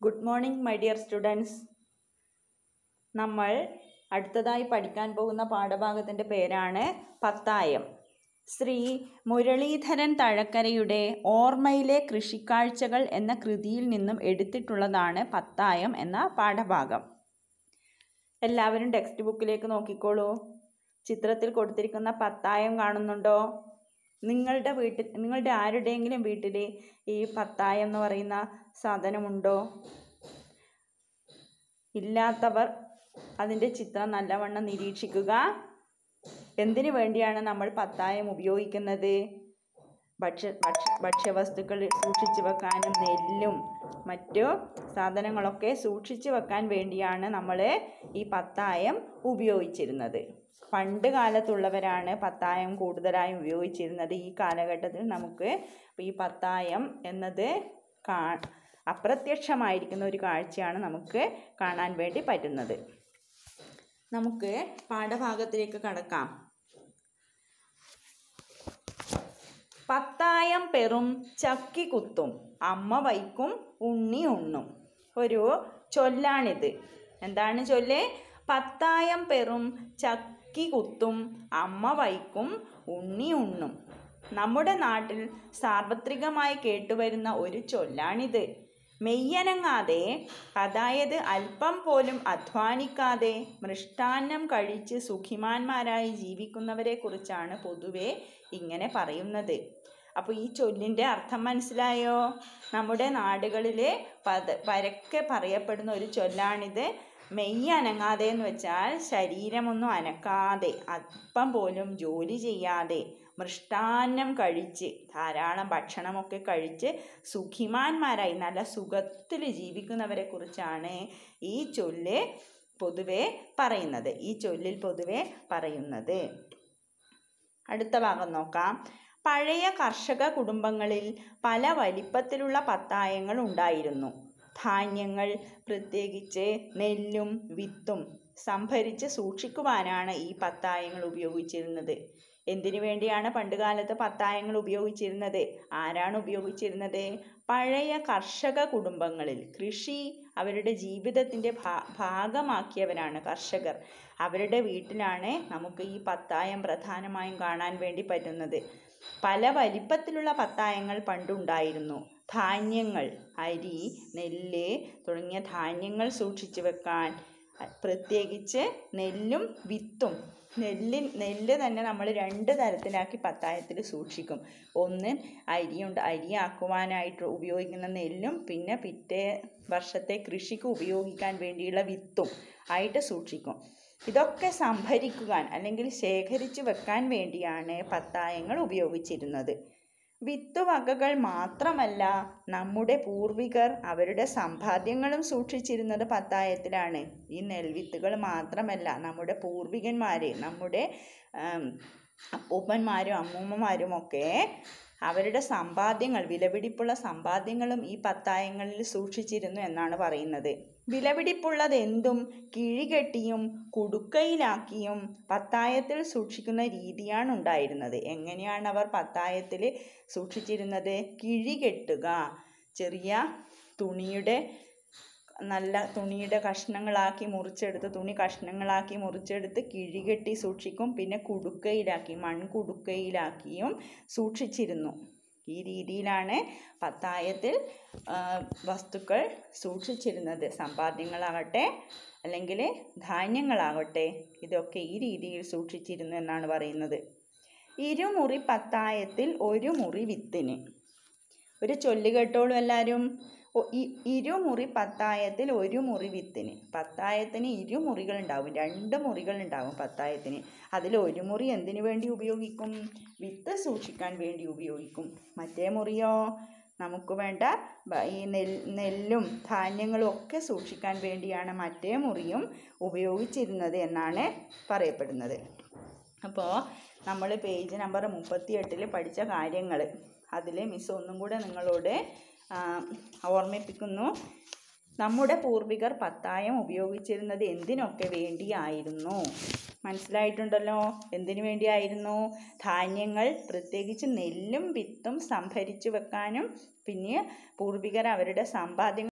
good morning my dear students നമ്മൾ അടുത്തതായി പഠിക്കാൻ പോകുന്ന പാഠഭാഗത്തിൻ്റെ പേരാണ് പത്തായം ശ്രീ മുരളീധരൻ തഴക്കരയുടെ ഓർമ്മയിലെ കൃഷിക്കാഴ്ചകൾ എന്ന കൃതിയിൽ നിന്നും എടുത്തിട്ടുള്ളതാണ് പത്തായം എന്ന പാഠഭാഗം എല്ലാവരും ടെക്സ്റ്റ് ബുക്കിലേക്ക് നോക്കിക്കോളൂ ചിത്രത്തിൽ കൊടുത്തിരിക്കുന്ന പത്തായം കാണുന്നുണ്ടോ നിങ്ങളുടെ വീട്ടിൽ നിങ്ങളുടെ ആരുടെയെങ്കിലും വീട്ടിൽ ഈ പത്തായം എന്ന് പറയുന്ന സാധനമുണ്ടോ ഇല്ലാത്തവർ അതിൻ്റെ ചിത്രം നല്ലവണ്ണം നിരീക്ഷിക്കുക എന്തിനു വേണ്ടിയാണ് നമ്മൾ പത്തായം ഉപയോഗിക്കുന്നത് ഭക്ഷ്യ ഭക്ഷ്യ ഭക്ഷ്യവസ്തുക്കൾ സൂക്ഷിച്ചു വെക്കാനും നെല്ലും മറ്റു സാധനങ്ങളൊക്കെ സൂക്ഷിച്ചു വെക്കാൻ വേണ്ടിയാണ് നമ്മൾ ഈ പത്തായം ഉപയോഗിച്ചിരുന്നത് പണ്ട് കാലത്തുള്ളവരാണ് പത്തായം കൂടുതലായും ഉപയോഗിച്ചിരുന്നത് ഈ കാലഘട്ടത്തിൽ നമുക്ക് ഈ പത്തായം എന്നത് കാ അപ്രത്യക്ഷമായിരിക്കുന്ന ഒരു കാഴ്ചയാണ് നമുക്ക് കാണാൻ വേണ്ടി പറ്റുന്നത് നമുക്ക് പാഠഭാഗത്തിലേക്ക് കടക്കാം പത്തായം പെറും ചക്കി കുത്തും അമ്മ വയ്ക്കും ഉണ്ണി ഉണ്ണും ഒരു ചൊല്ലാണിത് എന്താണ് ചൊല്ല് പത്തായം പെറും ചക്കി കുത്തും അമ്മ വയ്ക്കും ഉണ്ണി ഉണ്ണും നമ്മുടെ നാട്ടിൽ സാർവത്രികമായി കേട്ടുവരുന്ന ഒരു ചൊല്ലാണിത് മെയ്യനങ്ങാതെ അതായത് അല്പം പോലും അധ്വാനിക്കാതെ മൃഷ്ടാന്നം കഴിച്ച് സുഖിമാന്മാരായി ജീവിക്കുന്നവരെ കുറിച്ചാണ് പൊതുവെ ഇങ്ങനെ പറയുന്നത് അപ്പോൾ ഈ ചൊല്ലിൻ്റെ അർത്ഥം മനസ്സിലായോ നമ്മുടെ നാടുകളിൽ പത പരക്കെ പറയപ്പെടുന്ന ഒരു ചൊല്ലാണിത് മെയ്യ് അനങ്ങാതെ എന്ന് വെച്ചാൽ ശരീരമൊന്നും അനക്കാതെ അല്പം പോലും ജോലി ചെയ്യാതെ മൃഷ്ടാന്നം കഴിച്ച് ധാരാളം ഭക്ഷണമൊക്കെ കഴിച്ച് സുഖിമാന്മാരായി നല്ല സുഖത്തിൽ ജീവിക്കുന്നവരെ കുറിച്ചാണ് ഈ ചൊല്ല് പൊതുവെ പറയുന്നത് ഈ ചൊല്ലിൽ പൊതുവെ പറയുന്നത് അടുത്ത ഭാഗം നോക്കാം പഴയ കർഷക കുടുംബങ്ങളിൽ പല വലിപ്പത്തിലുള്ള പത്തായങ്ങൾ ഉണ്ടായിരുന്നു ധാന്യങ്ങൾ പ്രത്യേകിച്ച് നെല്ലും വിത്തും സംഭരിച്ച് സൂക്ഷിക്കുവാനാണ് ഈ പത്തായങ്ങൾ ഉപയോഗിച്ചിരുന്നത് എന്തിനു വേണ്ടിയാണ് പണ്ടുകാലത്ത് പത്തായങ്ങൾ ഉപയോഗിച്ചിരുന്നത് ആരാണ് ഉപയോഗിച്ചിരുന്നത് പഴയ കർഷക കുടുംബങ്ങളിൽ കൃഷി അവരുടെ ജീവിതത്തിൻ്റെ ഭാ ഭാഗമാക്കിയവരാണ് കർഷകർ അവരുടെ വീട്ടിലാണ് നമുക്ക് ഈ പത്തായം പ്രധാനമായും കാണാൻ വേണ്ടി പറ്റുന്നത് പല വലിപ്പത്തിലുള്ള പത്തായങ്ങൾ പണ്ടുണ്ടായിരുന്നു ധാന്യങ്ങൾ അരി നെല്ല് തുടങ്ങിയ ധാന്യങ്ങൾ സൂക്ഷിച്ചു വെക്കാൻ പ്രത്യേകിച്ച് നെല്ലും വിത്തും നെല്ല് നെല്ല് തന്നെ നമ്മൾ രണ്ട് തരത്തിലാക്കി പത്തായത്തിൽ സൂക്ഷിക്കും ഒന്ന് അരിയുണ്ട് അരിയാക്കുവാനായിട്ട് ഉപയോഗിക്കുന്ന നെല്ലും പിന്നെ പിറ്റേ വർഷത്തെ കൃഷിക്ക് ഉപയോഗിക്കാൻ വേണ്ടിയുള്ള വിത്തും ആയിട്ട് സൂക്ഷിക്കും ഇതൊക്കെ സംഭരിക്കുവാൻ അല്ലെങ്കിൽ ശേഖരിച്ചു വെക്കാൻ വേണ്ടിയാണ് പത്തായങ്ങൾ ഉപയോഗിച്ചിരുന്നത് വിത്തുവകകൾ മാത്രമല്ല നമ്മുടെ പൂർവികർ അവരുടെ സമ്പാദ്യങ്ങളും സൂക്ഷിച്ചിരുന്നത് പത്തായത്തിലാണ് ഈ നെൽവിത്തുകൾ മാത്രമല്ല നമ്മുടെ പൂർവികന്മാർ നമ്മുടെ അപ്പൂപ്പന്മാരും അമ്മൂമ്മമാരും ഒക്കെ അവരുടെ സമ്പാദ്യങ്ങൾ വിലപിടിപ്പുള്ള സമ്പാദ്യങ്ങളും ഈ പത്തായങ്ങളിൽ സൂക്ഷിച്ചിരുന്നു എന്നാണ് പറയുന്നത് വിലപിടിപ്പുള്ളത് എന്തും കിഴികെട്ടിയും കുടുക്കയിലാക്കിയും പത്തായത്തിൽ സൂക്ഷിക്കുന്ന രീതിയാണ് ഉണ്ടായിരുന്നത് എങ്ങനെയാണ് അവർ പത്തായത്തിൽ സൂക്ഷിച്ചിരുന്നത് കിഴികെട്ടുക ചെറിയ തുണിയുടെ നല്ല തുണിയുടെ കഷ്ണങ്ങളാക്കി മുറിച്ചെടുത്ത് തുണി കഷ്ണങ്ങളാക്കി മുറിച്ചെടുത്ത് കിഴികെട്ടി സൂക്ഷിക്കും പിന്നെ കുടുക്കയിലാക്കി മൺകുടുക്കയിലാക്കിയും സൂക്ഷിച്ചിരുന്നു ഈ രീതിയിലാണ് പത്തായത്തിൽ വസ്തുക്കൾ സൂക്ഷിച്ചിരുന്നത് സമ്പാദ്യങ്ങളാകട്ടെ അല്ലെങ്കിൽ ധാന്യങ്ങളാകട്ടെ ഇതൊക്കെ ഈ രീതിയിൽ സൂക്ഷിച്ചിരുന്നു എന്നാണ് പറയുന്നത് ഇരുമുറി പത്തായത്തിൽ ഒരു മുറി വിത്തിന് ഒരു ചൊല്ലി കേട്ടോളൂ എല്ലാവരും ഇരുമുറി പത്തായത്തിൽ ഒരു മുറി വിത്തിന് പത്തായത്തിന് ഇരുമുറികൾ ഉണ്ടാവും രണ്ട് മുറികൾ ഉണ്ടാവും പത്തായത്തിന് അതിൽ ഒരു മുറി എന്തിനു വേണ്ടി ഉപയോഗിക്കും വിത്ത് സൂക്ഷിക്കാൻ വേണ്ടി ഉപയോഗിക്കും മറ്റേ മുറിയോ നമുക്ക് വേണ്ട ഈ നെൽ നെല്ലും ധാന്യങ്ങളും ഒക്കെ സൂക്ഷിക്കാൻ വേണ്ടിയാണ് മറ്റേ മുറിയും ഉപയോഗിച്ചിരുന്നത് എന്നാണ് പറയപ്പെടുന്നത് അപ്പോൾ നമ്മൾ പേജ് നമ്പർ മുപ്പത്തി എട്ടിൽ പഠിച്ച കാര്യങ്ങൾ അതിൽ മിസ് ഒന്നും കൂടെ നിങ്ങളോട് ഓർമ്മിപ്പിക്കുന്നു നമ്മുടെ പൂർവികർ പത്തായം ഉപയോഗിച്ചിരുന്നത് എന്തിനൊക്കെ വേണ്ടിയായിരുന്നു മനസ്സിലായിട്ടുണ്ടല്ലോ എന്തിനു വേണ്ടിയായിരുന്നു ധാന്യങ്ങൾ പ്രത്യേകിച്ച് നെല്ലും വിത്തും സംഭരിച്ചു വെക്കാനും പിന്നെ പൂർവികർ അവരുടെ സമ്പാദ്യങ്ങൾ